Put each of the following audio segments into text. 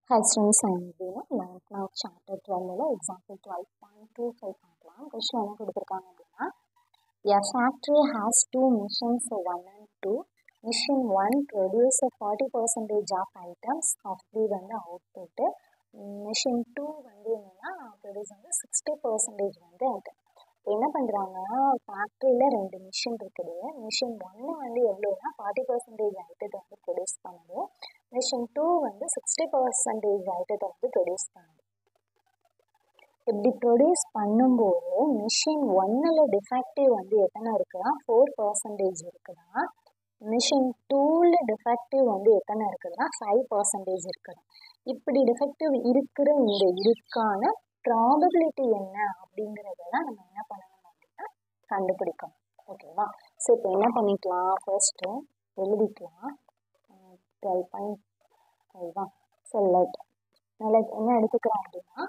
Hi students, I am Veenu. 11th now chapter 12 ல example 12.25 பார்க்கலாம் question என்ன கொடுத்துருக்காங்க அப்படின்னா A factory has two machines, one and two. Machine one produce a 40 percentage of items of the வந்து output. Machine two வந்து என்னன்னா produce வந்து 60 percentage வந்து item. இப்போ என்ன பண்ணுறாங்க ஃபேக்ட்ரியில் ரெண்டு மிஷின் இருக்குது மிஷின் ஒன்று வந்து எவ்வளோனா ஃபார்ட்டி பர்சன்டேஜ் ஐட்டத்தை வந்து ப்ரொடியூஸ் பண்ணுது மிஷின் டூ வந்து சிக்ஸ்டி பர்சன்டேஜ் ஐட்டத்தை வந்து ப்ரொடியூஸ் பண்ணுது இப்படி ப்ரொடியூஸ் பண்ணும்போது மிஷின் ஒன்னில் டிஃபெக்டிவ் வந்து எத்தனை இருக்குதா ஃபோர் பர்சன்டேஜ் இருக்குதா மிஷின் டூவில் டிஃபெக்டிவ் வந்து எத்தனை இருக்குதுன்னா ஃபைவ் பர்சன்டேஜ் இருக்குது இப்படி டிஃபெக்டிவ் இருக்கிற இந்த இதுக்கான ப்ராபபிலிட்டி என்ன அப்படிங்கிறத தான் நம்ம என்ன பண்ணணும் அப்படின்னா கண்டுபிடிக்கணும் ஓகேவா ஸோ இப்போ என்ன பண்ணிக்கலாம் ஃபர்ஸ்ட்டு எழுதிக்கலாம் டுவெல் பாயிண்ட் ஃபைவா ஸோ லெட் லெட் என்ன எடுத்துக்கிறோம் அப்படின்னா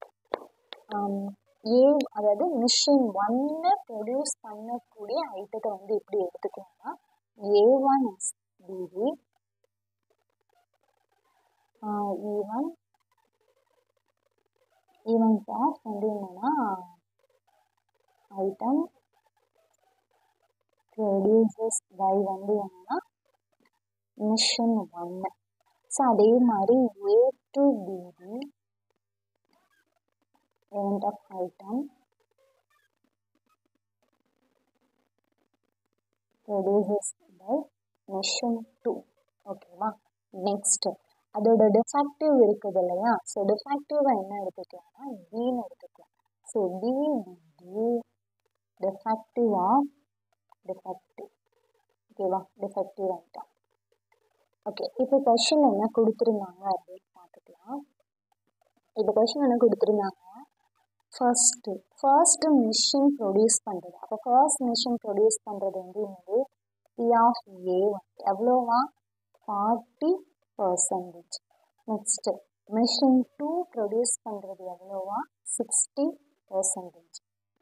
ஏ அதாவது மிஷின் ஒன்னை ப்ரொடியூஸ் பண்ணக்கூடிய ஐட்டத்தை வந்து எப்படி எடுத்துக்கலாம்னா A one is PV even even of வந்து என்னன்னா ஐட்டம் ப்ரொடியூசஸ் பை வந்து என்னன்னா மிஷின் ஒன்று ஸோ அதே மாதிரி A two PP event of item produces by machine 2 ஓகேவா நெக்ஸ்ட் அதோட டிஃபெக்டிவ் இருக்குது இல்லையா ஸோ டிஃபெக்டிவ் என்ன எடுத்துக்கலாம்னா பின்னு எடுத்துக்கலாம் so P D defective of defective ஓகேவா டிஃபெக்டிவ் ஐட்டம் ஓகே இப்போ கொஷின் என்ன கொடுத்துருந்தாங்க அப்படின்னு பார்த்துக்கலாம் இப்போ கொஷின் என்ன கொடுத்துருந்தாங்க ஃபர்ஸ்ட்டு ஃபர்ஸ்ட்டு மிஷின் ப்ரொடியூஸ் பண்ணுறது அப்போ ஃபர்ஸ்ட் மிஷின் ப்ரொடியூஸ் பண்ணுறது வந்து என்னது பி ஆஃப் ஏ எவ்வளோவா forty percentage next machine two produce பண்ணுறது எவ்வளோவா sixty percentage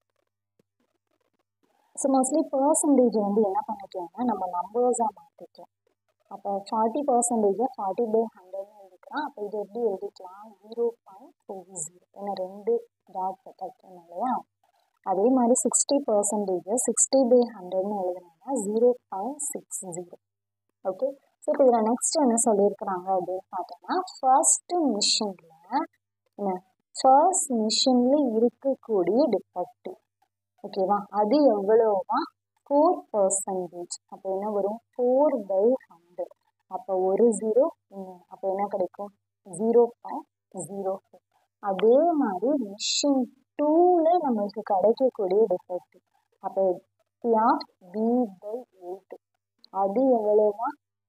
so mostly percentage வந்து என்ன பண்ணிக்கலாம்னா நம்ம நம்பர்ஸாக மாற்றிக்கலாம் அப்போ ஃபார்ட்டி பர்சன்டேஜை ஃபார்ட்டி பை ஹண்ட்ரட்னு எழுதிக்கலாம் அப்போ இது எப்படி எழுதிக்கலாம் ஜீரோ பாயிண்ட் ஃபோர் ஜீரோ ஏன்னா ரெண்டு டாட் தைக்கணும் இல்லையா அதே மாதிரி சிக்ஸ்டி பர்சன்டேஜ் சிக்ஸ்டி பை ஹண்ட்ரட்னு எழுதுனோம்னா zero point six zero okay so இப்போ இதில் நெக்ஸ்ட் என்ன சொல்லியிருக்கிறாங்க அப்படின்னு பார்த்தோம்னா ஃபர்ஸ்ட் மிஷினில் என்ன ஃபர்ஸ்ட் மிஷினில் இருக்கக்கூடிய டிஃபெக்டிவ் ஓகேவா அது எவ்வளோவா ஃபோர் பர்சன்டேஜ் அப்போ என்ன வரும் ஃபோர் பை ஹண்ட்ரட் அப்போ ஒரு ஜீரோ அப்போ என்ன கிடைக்கும் ஜீரோ பாயிண்ட் ஜீரோ ஃபோர் அதே மாதிரி மிஷின் டூவில் நம்மளுக்கு கிடைக்கக்கூடிய டிஃபெக்டிவ் அப்போ P of B by A அது எவ்வளோவா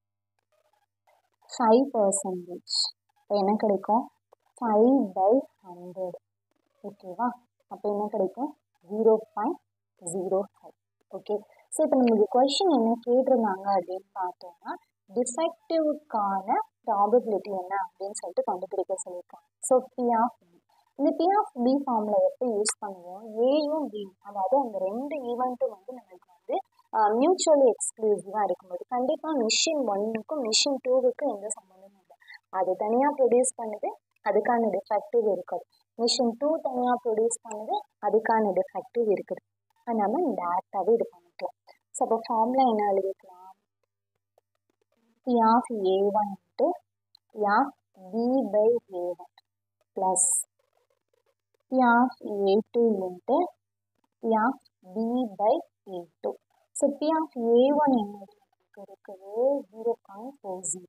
ஃபைவ் பர்சன்டேஜ் இப்போ என்ன கிடைக்கும் ஃபைவ் பை ஹண்ட்ரட் ஓகேவா அப்போ என்ன கிடைக்கும் zero point zero five okay so இப்போ நமக்கு கொஷின் என்ன கேட்டிருந்தாங்க அப்படின்னு பார்த்தோம்னா டிஃபெக்டிவ்க்கான ப்ராபபிலிட்டி என்ன அப்படின்னு சொல்லிட்டு கண்டுபிடிக்க சொல்லியிருக்காங்க ஸோ பி ஆஃப் பி இந்த பி ஆஃப் பி ஃபார்மில் எப்போ யூஸ் பண்ணுவோம் ஏயும் பி அதாவது அந்த ரெண்டு ஈவெண்ட்டும் வந்து நமக்கு வந்து மியூச்சுவலி எக்ஸ்க்ளூசிவாக இருக்கும்போது கண்டிப்பாக மிஷின் ஒன்னுக்கும் மிஷின் டூவுக்கும் எந்த சம்மந்தமும் இல்லை அது தனியாக ப்ரொடியூஸ் பண்ணுது அதுக்கான டிஃபெக்டிவ் இருக்குது மிஷின் டூ தனியாக ப்ரொடியூஸ் பண்ணுது அதுக்கான டிஃபெக்டிவ் இருக்குது அது நம்ம டேரெக்டாகவே இது பண்ணிக்கலாம் ஸோ அப்போ ஃபார்முலா என்ன எழுதிக்கலாம் P of A one into P of B by A one plus P of A two into P of B by A two so P of A one என்ன இருக்குது zero point four zero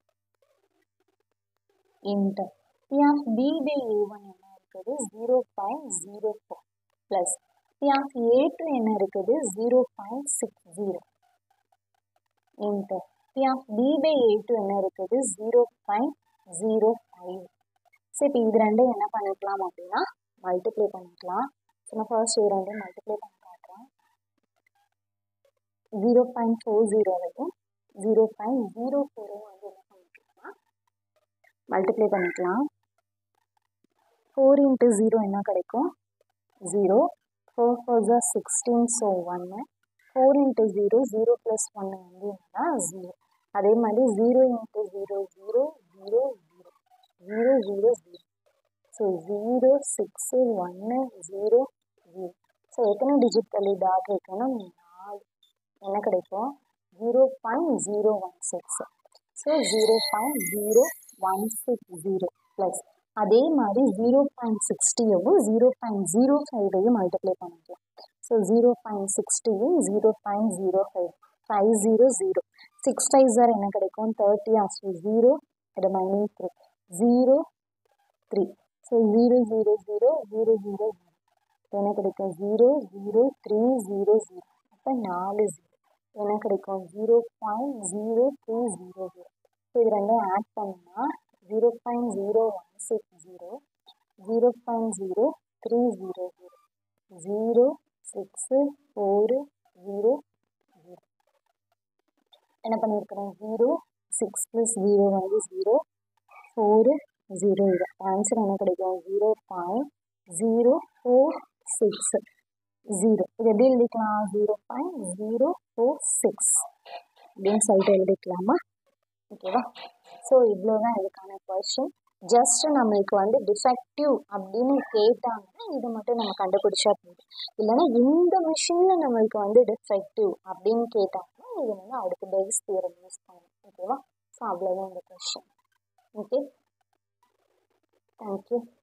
into P of B by A one என்ன இருக்குது zero point zero four plus P of A two என்ன இருக்குது zero point six zero into P of B by A two என்ன இருக்குது zero point zero five so இப்போ இது ரெண்டும் என்ன பண்ணிக்கலாம் அப்படின்னா மல்டிப்ளை பண்ணிக்கலாம் ஸோ நான் ஃபர்ஸ்ட் இது ரெண்டும் மல்டிப்ளை பண்ணி காட்டுறேன் ஜீரோ பாயிண்ட் ஃபோர் ஜீரோவையும் ஜீரோ பாயிண்ட் ஜீரோ ஃபோரையும் வந்து என்ன பண்ணிக்கலாம்னா மல்டிப்ளை பண்ணிக்கலாம் ஃபோர் இன்ட்டு ஜீரோ என்ன கிடைக்கும் ஜீரோ ஃபோர் ஃபோர் ஜா சிக்ஸ்டீன் ஸோ ஒன்று four into zero zero plus ஒன்று வந்து என்னன்னா ஜீரோ அதே மாதிரி zero into zero zero zero zero zero zero zero so zero six ஒன்று ஜீரோ ஜீரோ ஸோ எத்தனை டிஜிட் தள்ளி டாட் வைக்கணும் நாலு என்ன கிடைக்கும் zero point zero one six so zero point zero one six zero plus அதே மாதிரி ஜீரோ பாயிண்ட் சிக்ஸ்டியவும் ஜீரோ பாயிண்ட் ஜீரோ ஃபைவையும் மல்டிப்ளை பண்ணிக்கலாம் ஸோ ஜீரோ பாயிண்ட் சிக்ஸ்டியும் zero point zero five five zero zero six five ஜார் என்ன கிடைக்கும் thirty so zero remaining three zero three so zero zero zero zero zero zero என்ன கிடைக்கும் zero zero three zero zero அப்போ நாலு zero என்ன கிடைக்கும் zero point zero three zero zero so இது ரெண்டும் ஆட் பண்ணால் zero point zero one six zero zero point zero three zero zero zero six four zero zero என்ன பண்ணியிருக்கிறோம் zero six plus zero வந்து ஜீரோ ஃபோரு ஜீரோ இது answer என்ன கிடைக்கும் zero point zero four six zero இது எப்படி எழுதிக்கலாம் zero point zero four six அப்படின்னு சொல்லிட்டு எழுதிக்கலாமா ஓகேவா ஸோ இவ்வளோ தான் இதுக்கான கொஷின் ஜஸ்ட் நம்மளுக்கு வந்து டிஃபெக்டிவ் அப்படின்னு கேட்டாங்கன்னா இது மட்டும் நம்ம கண்டுபிடிச்சா போதும் இல்லைன்னா இந்த மிஷினில் நம்மளுக்கு வந்து டிஃபெக்டிவ் அப்படின்னு கேட்டாங்கன்னா இது வந்து அடுத்த பேஸ் தியரம் யூஸ் பண்ணணும் ஓகேவா ஸோ அவ்வளோதான் இந்த கொஷின் ஓகே தேங்க்யூ